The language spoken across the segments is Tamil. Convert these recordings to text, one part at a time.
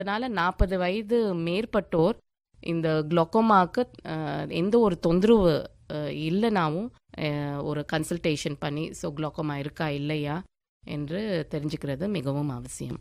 அதனால நாற்பது வயது மேற்பட்டோர் இந்த குளோக்கோமாக்கு அஹ், எந்த ஒரு தொந்தரவு அஹ், இல்லைனாவும் அஹ், ஒரு கன்சல்டேஷன் பண்ணி ஸோ குளோக்கோமா இருக்கா இல்லையா என்று தெரிஞ்சுக்கிறது மிகவும் அவசியம்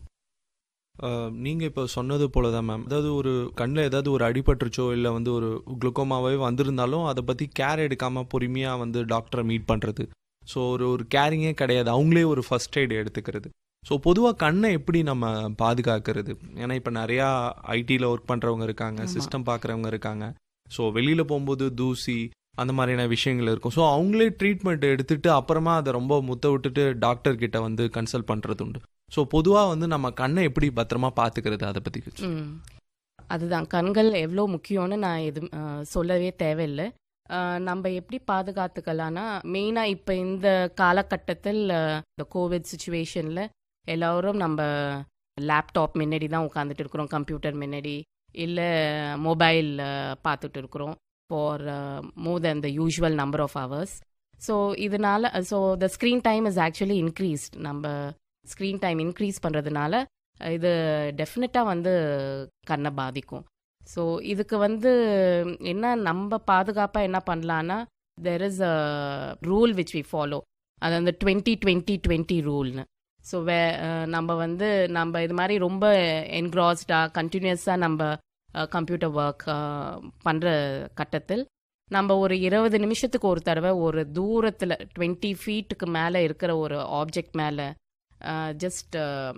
அஹ், நீங்க இப்போ சொன்னது போல தான் மேம் அதாவது ஒரு கண்ணில் ஏதாவது ஒரு அடிபட்டுருச்சோ இல்லை வந்து ஒரு குளுக்கோமாவே வந்திருந்தாலும் அதை பற்றி கேர் எடுக்காம பொறுமையாக வந்து டாக்டரை மீட் பண்ணுறது ஸோ ஒரு ஒரு கேரிங்கே கிடையாது அவங்களே ஒரு ஃபர்ஸ்ட் எய்டு எடுத்துக்கிறது ஸோ பொதுவாக கண்ணை எப்படி நம்ம பாதுகாக்கிறது ஏன்னா இப்போ நிறையா ஐடியில் ஒர்க் பண்ணுறவங்க இருக்காங்க ஆமா. சிஸ்டம் பார்க்குறவங்க இருக்காங்க ஸோ வெளியில் போகும்போது தூசி அந்த மாதிரியான விஷயங்கள் இருக்கும் ஸோ அவங்களே ட்ரீட்மெண்ட் எடுத்துட்டு அப்புறமா அதை ரொம்ப முத்த விட்டுட்டு டாக்டர் கிட்ட வந்து கன்சல்ட் பண்ணுறது உண்டு ஸோ பொதுவாக வந்து நம்ம கண்ணை எப்படி பத்திரமா பார்த்துக்கிறது அதை பற்றி ம். அதுதான் கண்கள் எவ்வளோ முக்கியம்னு நான் எது அஹ், சொல்லவே தேவையில்லை அஹ், நம்ம எப்படி பாதுகாத்துக்கலாம்னா மெயினாக இப்போ இந்த காலகட்டத்தில் அஹ், இந்த கோவிட் சுச்சுவேஷனில் எல்லோரும் நம்ம லேப்டாப் முன்னாடி தான் உட்காந்துட்டு இருக்கிறோம் கம்ப்யூட்டர் முன்னாடி இல்லை மொபைல் பார்த்துட்டு இருக்கிறோம் for more then the usual number of hours so இதனால so the screen time is actually increased நம்ம ஸ்க்ரீன் டைம் இன்க்ரீஸ் பண்ணுறதுனால இது டெஃபினட்டாக வந்து கண்ணை பாதிக்கும் ஸோ இதுக்கு வந்து என்ன நம்ம பாதுகாப்பாக என்ன பண்ணலான்னா there is a rule which we follow அது அந்த டுவெண்ட்டி டுவெண்ட்டி டுவெண்ட்டி ரூல்னு ஸோ வே அஹ், நம்ம வந்து நம்ம இது மாதிரி ரொம்ப என்க்ராஸ்டாக கண்டினியூஸாக நம்ம கம்ப்யூட்டர் ஒர்க் பண்ணுற கட்டத்தில் நம்ம ஒரு இருபது நிமிஷத்துக்கு ஒரு தடவை ஒரு தூரத்தில் டுவெண்ட்டி ஃபீட்டுக்கு மேலே இருக்கிற ஒரு ஆப்ஜெக்ட் மேலே ஜஸ்ட்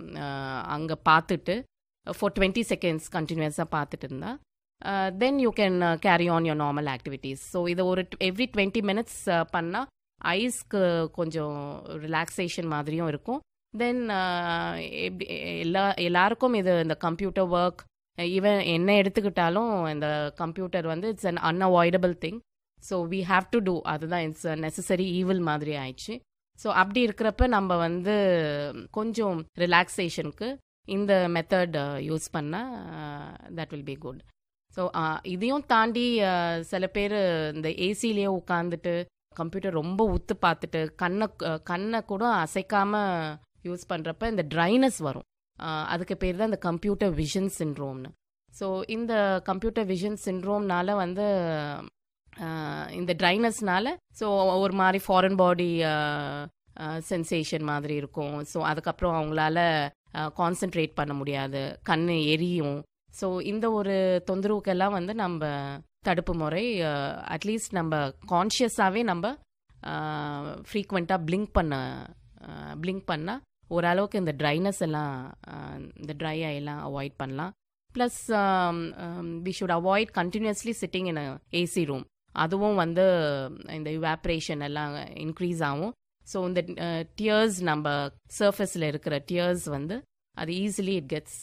அங்கே பார்த்துட்டு ஃபார் டுவெண்ட்டி செகண்ட்ஸ் கண்டினியூஸாக பார்த்துட்டு இருந்தா then you can carry on your normal activities so இதை ஒரு எவ்ரி டுவெண்ட்டி மினிட்ஸ் பண்ணால் ஐஸ்க்கு கொஞ்சம் ரிலாக்ஸேஷன் மாதிரியும் இருக்கும் தென் எப்படி எல்லா எல்லாருக்கும் இது இந்த கம்ப்யூட்டர் ஒர்க் ஈவன் என்ன எடுத்துக்கிட்டாலும் இந்த கம்ப்யூட்டர் வந்து it's an unavoidable thing so we have to do அதுதான் இட்ஸ் நெசசரி ஈவில் மாதிரி ஆயிடுச்சு ஸோ அப்படி இருக்கிறப்ப நம்ம வந்து கொஞ்சம் ரிலாக்ஸேஷனுக்கு இந்த மெத்தட் யூஸ் பண்ணால் that will be good so இதையும் தாண்டி uh, சில பேர் இந்த ஏசிலேயே உட்காந்துட்டு கம்ப்யூட்டர் ரொம்ப உத்து பார்த்துட்டு கண்ணை uh, கண்ணை கூட அசைக்காம யூஸ் பண்ணுறப்ப இந்த ட்ரைனஸ் வரும் Uh, அதுக்கு பேர் தான் இந்த கம்ப்யூட்டர் விஷன் சின்ட்ரோம்னு ஸோ இந்த கம்ப்யூட்டர் விஷன் சின்ட்ரோம்னால வந்து uh, இந்த ட்ரைனஸ்னால ஸோ ஒரு மாதிரி ஃபாரின் பாடி சென்சேஷன் மாதிரி இருக்கும் ஸோ அதுக்கப்புறம் அவங்களால கான்சென்ட்ரேட் பண்ண முடியாது கண் எரியும் ஸோ இந்த ஒரு தொந்தரவுக்கெல்லாம் வந்து நம்ம தடுப்பு முறை அட்லீஸ்ட் நம்ம கான்ஷியஸாகவே நம்ம ஃப்ரீக்வெண்ட்டாக பிளிங்க் பண்ண பிளிங்க் பண்ணால் ஓரளவுக்கு இந்த ட்ரைனஸ் எல்லாம் அஹ், இந்த ட்ரை எல்லாம் அவாய்ட் பண்ணலாம் plus we should avoid continuously sitting in AC room அதுவும் வந்து இந்த இவாப்ரேஷன் எல்லாம் இன்க்ரீஸ் ஆகும் ஸோ இந்த டியர்ஸ் நம்ம சர்ஃபேஸில் இருக்கிற டியர்ஸ் வந்து அது easily it gets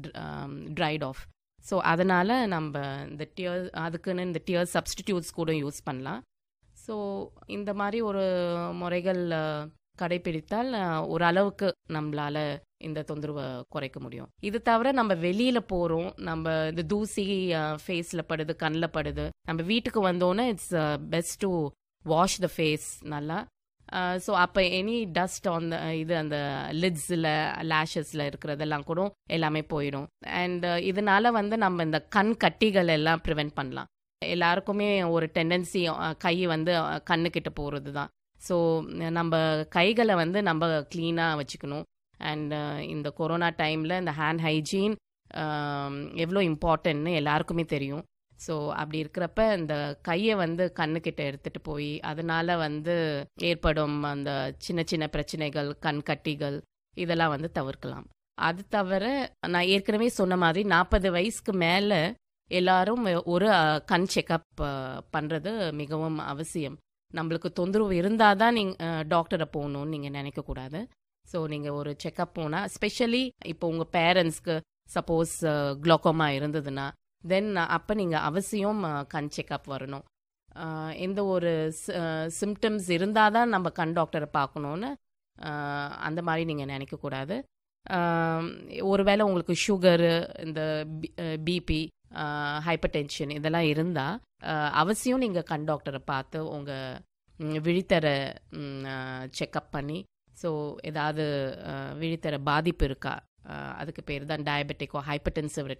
dried off so அதனால் நம்ம இந்த டியர் அதுக்குன்னு இந்த டியர் சப்ஸ்டிடியூட்ஸ் கூட யூஸ் பண்ணலாம் ஸோ இந்த மாதிரி ஒரு முறைகள் அஹ், கடைபிடித்தால் அஹ், ஓரளவுக்கு நம்மளால இந்த தொந்தரவை குறைக்க முடியும் இது தவிர நம்ம வெளியில போறோம் நம்ம இந்த தூசி ஃபேஸ்ல படுது கண்ணில் படுது நம்ம வீட்டுக்கு வந்தோன்னே it's best to wash the face நல்லா ஸோ அப்போ எனி டஸ்ட் ஆன் த இது அந்த லிட்ஸில் லேஷஸில் இருக்கிறதெல்லாம் கூட எல்லாமே போயிடும் அண்ட் இதனால வந்து நம்ம இந்த கண் கட்டிகள் எல்லாம் ப்ரிவென்ட் பண்ணலாம் எல்லாருக்குமே ஒரு டெண்டன்சி கை வந்து அஹ், கண்ணுக்கிட்ட போகிறது தான் ஸோ நம்ம கைகளை வந்து நம்ம க்ளீனாக வச்சுக்கணும் அண்ட் இந்த கொரோனா டைமில் இந்த ஹேண்ட் ஹைஜீன் எவ்வளோ இம்பார்ட்டன்ட்னு எல்லாருக்குமே தெரியும் ஸோ அப்படி இருக்கிறப்ப இந்த கையை வந்து கண்ணுக்கிட்ட எடுத்துட்டு போய் அதனால வந்து ஏற்படும் அந்த சின்ன சின்ன பிரச்சனைகள் கண் கட்டிகள் இதெல்லாம் வந்து தவிர்க்கலாம் அது தவிர நான் ஏற்கனவே சொன்ன மாதிரி நாற்பது வயசுக்கு மேலே எல்லாரும் ஒரு அஹ், கண் செக்கப் பண்ணுறது மிகவும் அவசியம் நம்மளுக்கு தொந்தரவு இருந்தால் தான் நீங்கள் டாக்டரை போகணும்னு நீங்கள் நினைக்கக்கூடாது ஸோ நீங்கள் ஒரு செக்கப் போனால் ஸ்பெஷலி இப்போ உங்கள் பேரண்ட்ஸ்க்கு சப்போஸ் குளோக்கோமா இருந்ததுன்னா தென் அப்போ நீங்கள் அவசியம் அஹ், கண் செக்கப் வரணும் அஹ், எந்த ஒரு சிம்டம்ஸ் இருந்தால் தான் நம்ம கண் டாக்டரை பார்க்கணுன்னு அஹ், அந்த மாதிரி நீங்கள் நினைக்கக்கூடாது அஹ், ஒருவேளை உங்களுக்கு சுகரு இந்த பிபி ஹைப்பர் டென்ஷன் இதெல்லாம் இருந்தால் அவசியம் நீங்கள் கண் டாக்டரை பார்த்து உங்கள் விழித்தர செக்கப் பண்ணி ஸோ ஏதாவது அஹ், விழித்தர பாதிப்பு இருக்கா அதுக்கு பேர் தான் டயபெட்டிக்கோ ஹைப்பர்டென்சிவ்